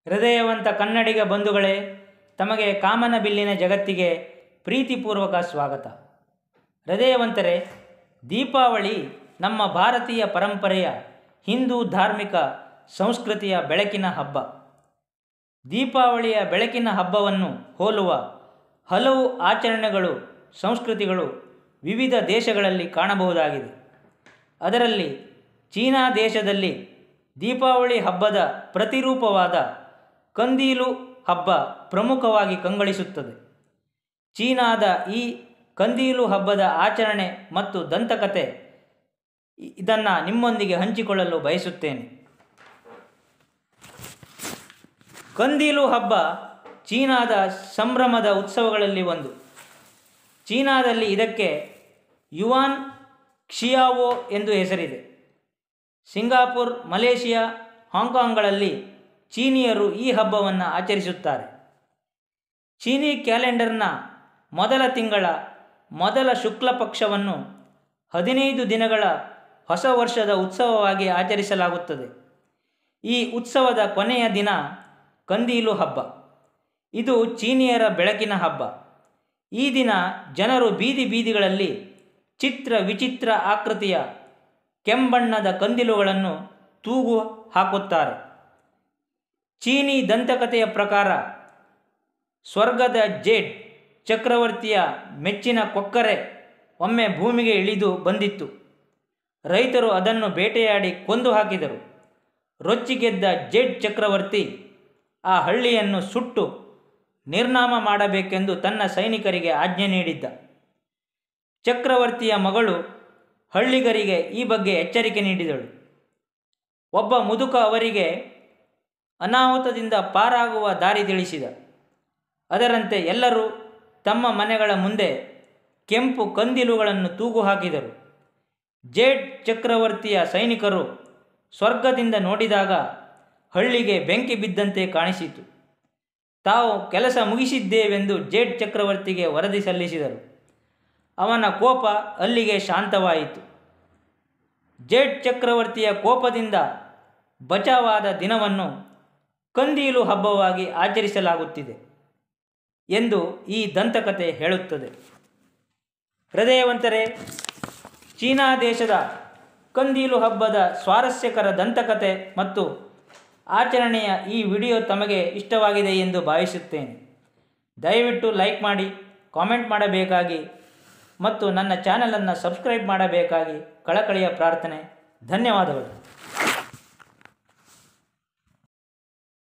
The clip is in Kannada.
ಹೃದಯವಂತ ಕನ್ನಡಿಗ ಬಂಧುಗಳೇ ತಮಗೆ ಕಾಮನಬಿಲ್ಲಿನ ಜಗತ್ತಿಗೆ ಪ್ರೀತಿಪೂರ್ವಕ ಸ್ವಾಗತ ಹೃದಯವಂತರೇ ದೀಪಾವಳಿ ನಮ್ಮ ಭಾರತೀಯ ಪರಂಪರೆಯ ಹಿಂದೂ ಧಾರ್ಮಿಕ ಸಂಸ್ಕೃತಿಯ ಬೆಳಕಿನ ಹಬ್ಬ ದೀಪಾವಳಿಯ ಬೆಳಕಿನ ಹಬ್ಬವನ್ನು ಹೋಲುವ ಹಲವು ಆಚರಣೆಗಳು ಸಂಸ್ಕೃತಿಗಳು ವಿವಿಧ ದೇಶಗಳಲ್ಲಿ ಕಾಣಬಹುದಾಗಿದೆ ಅದರಲ್ಲಿ ಚೀನಾ ದೇಶದಲ್ಲಿ ದೀಪಾವಳಿ ಹಬ್ಬದ ಪ್ರತಿರೂಪವಾದ ಕಂದೀಲು ಹಬ್ಬ ಪ್ರಮುಖವಾಗಿ ಕಂಗೊಳಿಸುತ್ತದೆ ಚೀನಾದ ಈ ಕಂದೀಲು ಹಬ್ಬದ ಆಚರಣೆ ಮತ್ತು ದಂತಕತೆ ಇದನ್ನು ನಿಮ್ಮೊಂದಿಗೆ ಹಂಚಿಕೊಳ್ಳಲು ಬಯಸುತ್ತೇನೆ ಕಂದೀಲು ಹಬ್ಬ ಚೀನಾದ ಸಂಭ್ರಮದ ಉತ್ಸವಗಳಲ್ಲಿ ಒಂದು ಚೀನಾದಲ್ಲಿ ಇದಕ್ಕೆ ಯುವಾನ್ ಕ್ಷಿಯಾವೋ ಎಂದು ಹೆಸರಿದೆ ಸಿಂಗಾಪುರ್ ಮಲೇಷಿಯಾ ಹಾಂಗ್ಕಾಂಗ್ಗಳಲ್ಲಿ ಚೀನಿಯರು ಈ ಹಬ್ಬವನ್ನು ಆಚರಿಸುತ್ತಾರೆ ಚೀನಿ ಕ್ಯಾಲೆಂಡರ್ನ ಮೊದಲ ತಿಂಗಳ ಮೊದಲ ಶುಕ್ಲ ಪಕ್ಷವನ್ನು ಹದಿನೈದು ದಿನಗಳ ಹೊಸ ವರ್ಷದ ಉತ್ಸವವಾಗಿ ಆಚರಿಸಲಾಗುತ್ತದೆ ಈ ಉತ್ಸವದ ಕೊನೆಯ ದಿನ ಕಂದೀಲು ಹಬ್ಬ ಇದು ಚೀನಿಯರ ಬೆಳಕಿನ ಹಬ್ಬ ಈ ದಿನ ಜನರು ಬೀದಿ ಬೀದಿಗಳಲ್ಲಿ ಚಿತ್ರ ವಿಚಿತ್ರ ಆಕೃತಿಯ ಕೆಂಬಣ್ಣದ ಕಂದಿಲುಗಳನ್ನು ತೂಗು ಹಾಕುತ್ತಾರೆ ಚೀನಿ ದಂತಕಥೆಯ ಪ್ರಕಾರ ಸ್ವರ್ಗದ ಜೇಡ್ ಚಕ್ರವರ್ತಿಯ ಮೆಚ್ಚಿನ ಕೊಕ್ಕರೆ ಒಮ್ಮೆ ಭೂಮಿಗೆ ಇಳಿದು ಬಂದಿತ್ತು ರೈತರು ಅದನ್ನು ಬೇಟೆಯಾಡಿ ಕೊಂದು ಹಾಕಿದರು ರೊಚ್ಚಿಗೆದ್ದ ಜೇಡ್ ಚಕ್ರವರ್ತಿ ಆ ಹಳ್ಳಿಯನ್ನು ಸುಟ್ಟು ನಿರ್ನಾಮ ಮಾಡಬೇಕೆಂದು ತನ್ನ ಸೈನಿಕರಿಗೆ ಆಜ್ಞೆ ನೀಡಿದ್ದ ಚಕ್ರವರ್ತಿಯ ಮಗಳು ಹಳ್ಳಿಗರಿಗೆ ಈ ಬಗ್ಗೆ ಎಚ್ಚರಿಕೆ ನೀಡಿದಳು ಒಬ್ಬ ಮುದುಕ ಅವರಿಗೆ ಅನಾಹುತದಿಂದ ಪಾರಾಗುವ ದಾರಿ ತಿಳಿಸಿದ ಅದರಂತೆ ಎಲ್ಲರೂ ತಮ್ಮ ಮನೆಗಳ ಮುಂದೆ ಕೆಂಪು ಕಂದಿಲುಗಳನ್ನು ತೂಗು ಹಾಕಿದರು ಜೇಡ್ ಚಕ್ರವರ್ತಿಯ ಸೈನಿಕರು ಸ್ವರ್ಗದಿಂದ ನೋಡಿದಾಗ ಹಳ್ಳಿಗೆ ಬೆಂಕಿ ಬಿದ್ದಂತೆ ಕಾಣಿಸಿತು ತಾವು ಕೆಲಸ ಮುಗಿಸಿದ್ದೇವೆಂದು ಜೇಡ್ ಚಕ್ರವರ್ತಿಗೆ ವರದಿ ಸಲ್ಲಿಸಿದರು ಅವನ ಕೋಪ ಅಲ್ಲಿಗೆ ಶಾಂತವಾಯಿತು ಜೇಡ್ ಚಕ್ರವರ್ತಿಯ ಕೋಪದಿಂದ ಬಚಾವಾದ ದಿನವನ್ನು ಕಂದೀಲು ಹಬ್ಬವಾಗಿ ಆಚರಿಸಲಾಗುತ್ತಿದೆ ಎಂದು ಈ ದಂತಕತೆ ಹೇಳುತ್ತದೆ ಹೃದಯವಂತರೇ ಚೀನಾ ದೇಶದ ಕಂದೀಲು ಹಬ್ಬದ ಸ್ವಾರಸ್ಯಕರ ದಂತಕತೆ ಮತ್ತು ಆಚರಣೆಯ ಈ ವಿಡಿಯೋ ತಮಗೆ ಇಷ್ಟವಾಗಿದೆ ಎಂದು ಭಾವಿಸುತ್ತೇನೆ ದಯವಿಟ್ಟು ಲೈಕ್ ಮಾಡಿ ಕಾಮೆಂಟ್ ಮಾಡಬೇಕಾಗಿ ಮತ್ತು ನನ್ನ ಚಾನಲನ್ನು ಸಬ್ಸ್ಕ್ರೈಬ್ ಮಾಡಬೇಕಾಗಿ ಕಳಕಳಿಯ ಪ್ರಾರ್ಥನೆ ಧನ್ಯವಾದಗಳು